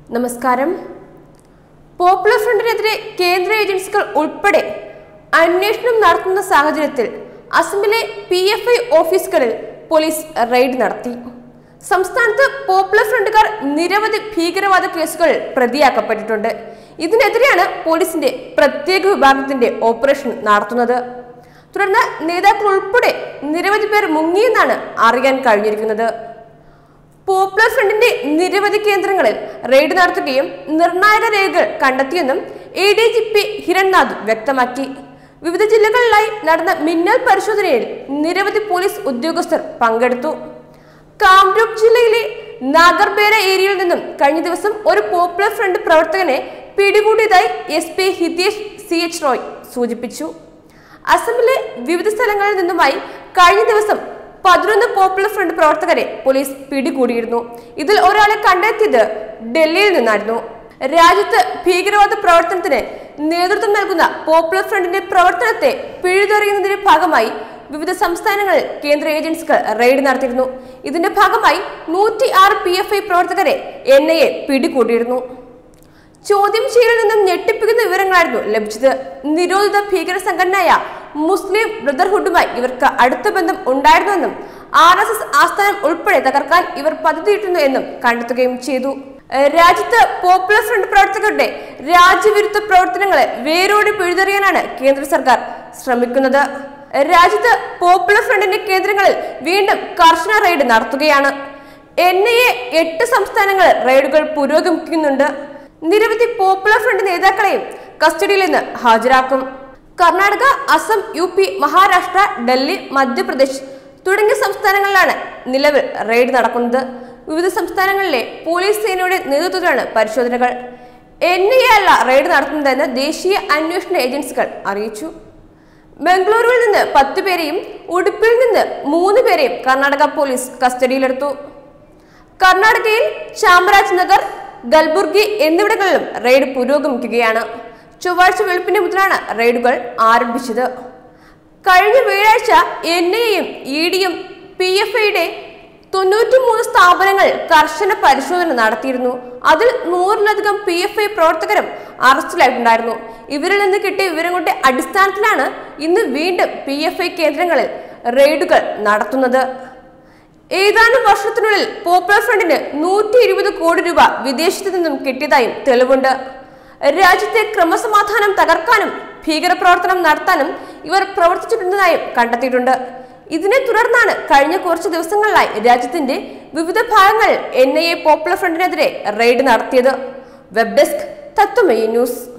നമസ്കാരം പോപ്പുലർ ഫ്രണ്ടിനെതിരെ കേന്ദ്ര ഏജൻസികൾ ഉൾപ്പെടെ അന്വേഷണം നടത്തുന്ന സാഹചര്യത്തിൽ അസമിലെ പി എഫ് ഐ ഓഫീസുകളിൽ പോലീസ് റെയ്ഡ് നടത്തി സംസ്ഥാനത്ത് പോപ്പുലർ ഫ്രണ്ടുകാർ നിരവധി ഭീകരവാദ കേസുകളിൽ പ്രതിയാക്കപ്പെട്ടിട്ടുണ്ട് ഇതിനെതിരെയാണ് പോലീസിന്റെ പ്രത്യേക വിഭാഗത്തിന്റെ ഓപ്പറേഷൻ നടത്തുന്നത് തുടർന്ന് നേതാക്കൾ ഉൾപ്പെടെ നിരവധി പേർ മുങ്ങിയെന്നാണ് അറിയാൻ കഴിഞ്ഞിരിക്കുന്നത് പോപ്പുലർ ഫ്രണ്ടിന്റെ നിരവധി കേന്ദ്രങ്ങളിൽ റെയ്ഡ് നടത്തുകയും നിർണായക രേഖകൾ കണ്ടെത്തിയെന്നും A D G P Hirennath വ്യക്തമാക്കി വിവിധ ജില്ലകളിലായി നടന്ന മിന്നൽ പരിശോധനയിൽ നിരവധി പോലീസ് ഉദ്യോഗസ്ഥർ പങ്കെടുത്തു കാംരൂപ് ജില്ലയിലെ നാഗർബേര ഏരിയയിൽ നിന്നും കഴിഞ്ഞ ദിവസം ഒരു പോപ്പുലർ ഫ്രണ്ട് പ്രവർത്തകനെ പിടികൂടിയതായി S P Hitesh C H Roy സൂചിപ്പിച്ചു അസമിലെ വിവിധ സ്ഥലങ്ങളിൽ നിന്നുമായി കഴിഞ്ഞ ദിവസം പതിനൊന്ന് പോപ്പുലർ ഫ്രണ്ട് പ്രവർത്തകരെ പോലീസ് പിടികൂടിയിരുന്നു ഇതിൽ ഒരാളെ കണ്ടെത്തിയത് ഡൽഹിയിൽ നിന്നായിരുന്നു രാജ്യത്ത് ഭീകരവാദ പ്രവർത്തനത്തിന് നേതൃത്വം നൽകുന്ന പോപ്പുലർ ഫ്രണ്ടിന്റെ പ്രവർത്തനത്തെ പിഴുതെറിയുന്നതിന്റെ ഭാഗമായി വിവിധ സംസ്ഥാനങ്ങളിൽ കേന്ദ്ര ഏജൻസികൾ റെയ്ഡ് നടത്തിയിരുന്നു ഇതിന്റെ ഭാഗമായി നൂറ്റി ആറ് പി എഫ് ഐ പ്രവർത്തകരെ എൻ ഐ എ പിടികൂടിയിരുന്നു ചോദ്യം ചെയ്യലിൽ നിന്നും ഞെട്ടിപ്പിക്കുന്ന വിവരങ്ങളായിരുന്നു ലഭിച്ചത് നിരോധിത ഭീകര സംഘടനയായ മുസ്ലിം ബ്രദർഹുഡുമായി ഇവർക്ക് അടുത്ത ബന്ധം ഉണ്ടായിരുന്നുവെന്നും ആർ എസ് എസ് ആസ്ഥാനം ഉൾപ്പെടെ തകർക്കാൻ ഇവർ പദ്ധതിയിട്ടിരുന്നു എന്നും കണ്ടെത്തുകയും ചെയ്തു ഏഹ് രാജ്യത്ത് പോപ്പുലർ ഫ്രണ്ട് പ്രവർത്തകരുടെ രാജ്യവിരുദ്ധ പ്രവർത്തനങ്ങളെ വേരോടെ പിഴുതെറിയാനാണ് കേന്ദ്ര സർക്കാർ ശ്രമിക്കുന്നത് രാജ്യത്ത് പോപ്പുലർ ഫ്രണ്ടിന്റെ കേന്ദ്രങ്ങളിൽ വീണ്ടും കർശന റെയ്ഡ് നടത്തുകയാണ് എൻ ഐ എ എട്ട് സംസ്ഥാനങ്ങളിൽ റെയ്ഡുകൾ പുരോഗമിക്കുന്നുണ്ട് നിരവധി പോപ്പുലർ ഫ്രണ്ട് നേതാക്കളെയും കസ്റ്റഡിയിൽ നിന്ന് ഹാജരാക്കും കർണാടക അസം യു പി മഹാരാഷ്ട്ര ഡൽഹി മധ്യപ്രദേശ് തുടങ്ങിയ സംസ്ഥാനങ്ങളിലാണ് നിലവിൽ റെയ്ഡ് നടക്കുന്നത് വിവിധ സംസ്ഥാനങ്ങളിലെ പോലീസ് സേനയുടെ നേതൃത്വത്തിലാണ് പരിശോധനകൾ എൻ ഐ എ അല്ല റെയ്ഡ് നടത്തുന്നതെന്ന് ദേശീയ അന്വേഷണ ഏജൻസികൾ അറിയിച്ചു ബംഗളൂരുവിൽ നിന്ന് പത്ത് പേരെയും ഉടുപ്പിൽ നിന്ന് മൂന്ന് പേരെയും കർണാടക പോലീസ് കസ്റ്റഡിയിലെടുത്തു കർണാടകയിൽ ചാമരാജ് നഗർ ഗൽബുർഗി എന്നിവിടങ്ങളിലും റെയ്ഡ് പുരോഗമിക്കുകയാണ് ചൊവ്വാഴ്ച വെളുപ്പിന് മുതലാണ് റെയ്ഡുകൾ ആരംഭിച്ചത് കഴിഞ്ഞ വ്യാഴാഴ്ച എൻ ഐയും ഇ ഡിയും പി എഫ് ഐയുടെ തൊണ്ണൂറ്റിമൂന്ന് സ്ഥാപനങ്ങൾ കർശന പരിശോധന നടത്തിയിരുന്നു അതിൽ നൂറിലധികം പി എഫ് ഐ പ്രവർത്തകരും അറസ്റ്റിലായിട്ടുണ്ടായിരുന്നു ഇവരിൽ നിന്ന് കിട്ടിയ വിവരങ്ങളുടെ അടിസ്ഥാനത്തിലാണ് ഇന്ന് വീണ്ടും പി എഫ് ഐ കേന്ദ്രങ്ങളിൽ റെയ്ഡുകൾ നടത്തുന്നത് ഏതാനും വർഷത്തിനുള്ളിൽ പോപ്പുലർ ഫ്രണ്ടിന് നൂറ്റി ഇരുപത് കോടി രൂപ വിദേശത്തു നിന്നും കിട്ടിയതായും തെളിവുണ്ട് രാജ്യത്തെ ക്രമസമാധാനം തകർക്കാനും ഭീകരപ്രവർത്തനം നടത്താനും ഇവർ പ്രവർത്തിച്ചിട്ടുണ്ടെന്നായും കണ്ടെത്തിയിട്ടുണ്ട് ഇതിനെ തുടർന്നാണ് കഴിഞ്ഞ കുറച്ച് ദിവസങ്ങളിലായി രാജ്യത്തിന്റെ വിവിധ ഭാഗങ്ങളിൽ എൻ ഐ എ പോപ്പുലർ ഫ്രണ്ടിനെതിരെ റെയ്ഡ് നടത്തിയത് വെബ് ഡെസ്ക് തത്വമയി ന്യൂസ്